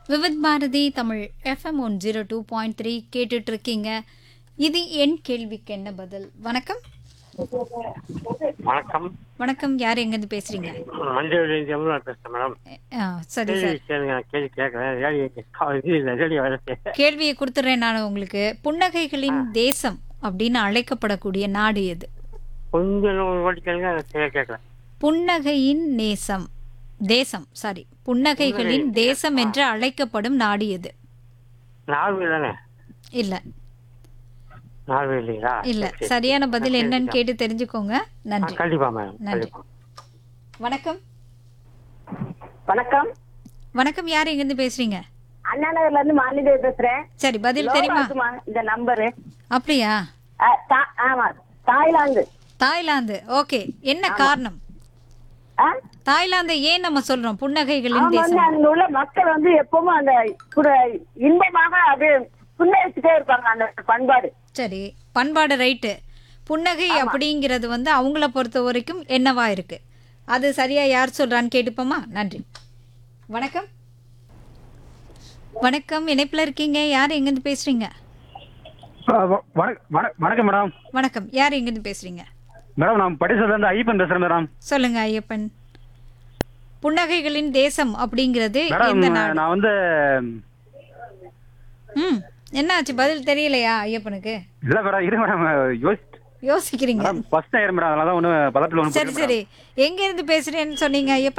Vividh Bharati Tamil FM one zero two point three கேட்டுட்டு இருக்கீங்க இது என் கேள்விக்கு என்ன பதில் வணக்கம் வணக்கம் வணக்கம் யார் எங்கேருந்து பேசுறீங்க மஞ்சள் ஜமுனா பேசுறேன் மேடம் ஆ, சரி கேள்வி சார் கேளுங்க நான் கேள்வி கேட்கறேன் ரேடி இது இல்லை ரேடி வரது கேள்வியை கொடுத்துட்றேன் நான் உங்களுக்கு புன்னகைகளின் தேசம் அப்படின்னு அழைக்கப்படக்கூடிய நாடு எது கொஞ்சம் ஒரு வாட்டி கேளுங்க நான் சரியா கேட்கறேன் புன்னகையின் நேசம் தேசம் சாரி புன்னகைகளின் தேசம் என்று அழைக்கப்படும் நாடு எது நார்வே தானே இல்ல நார்வே இல்லைங்களா இல்ல சரி, சரி. சரியான பதில் என்னன்னு கேட்டு தெரிஞ்சுக்கோங்க ஆ, நன்றி கண்டிப்பா மேடம் நன்றி. கண்டிப்பா வணக்கம் வணக்கம் வணக்கம் யார் எங்கேருந்து பேசுறீங்க அண்ணா நகர்ல இருந்து மாலிதேவி பேசுறேன் சரி பதில் தெரியுமா லோகாக்குமா இந்த நம்பரு அப்படியா அஹ், தா- ஆமா தாய்லாந்து தாய்லாந்து ஓகே என்ன காரணம் ஆ? தாய்லாந்தை ஏன் நம்ம சொல்றோம் புன்னகைகளின் ஆமா வந்து தேசம் அங்க உள்ள மக்கள் வந்து எப்பவும் அந்த புர- இன்பமாக அது புன்னரிச்சுட்டே இருப்பாங்க அந்த பண்பாடு சரி பண்பாடு ரைட்டு புன்னகை அப்படிங்கிறது வந்து அவங்கள பொறுத்த வரைக்கும் என்னவா இருக்கு அது சரியா யார் சொல்றான்னு கேட்டுப்போமா நன்றி வணக்கம் வணக்கம் இணைப்பில் இருக்கீங்க யார் எங்கேருந்து பேசுறீங்க ஆ, வ- வணக்- வணக்- வணக்கம் மேடம் வணக்கம் யார் எங்கேருந்து பேசுறீங்க மேடம் நான் படிச்சதுல இருந்து ஐயப்பன் பேசுறேன் மேடம் சொல்லுங்க ஐயப்பன் புன்னகைகளின் தேசம் அப்படிங்கிறது மேடம் எந்த நாடு நான் வந்து ம் என்னாச்சு பதில் தெரியலையா ஐயப்பனுக்கு இல்ல மேடம் இரு மேடம் யோசி யோசிக்கிறீங்க மேடம் ஃபர்ஸ்ட் இயர் மேடம் அதனால தான் ஒன்று பதத்தில் ஒன்று சரி சரி எங்க இருந்து பேசுறேன்னு சொன்னீங்க ஐயப்பன்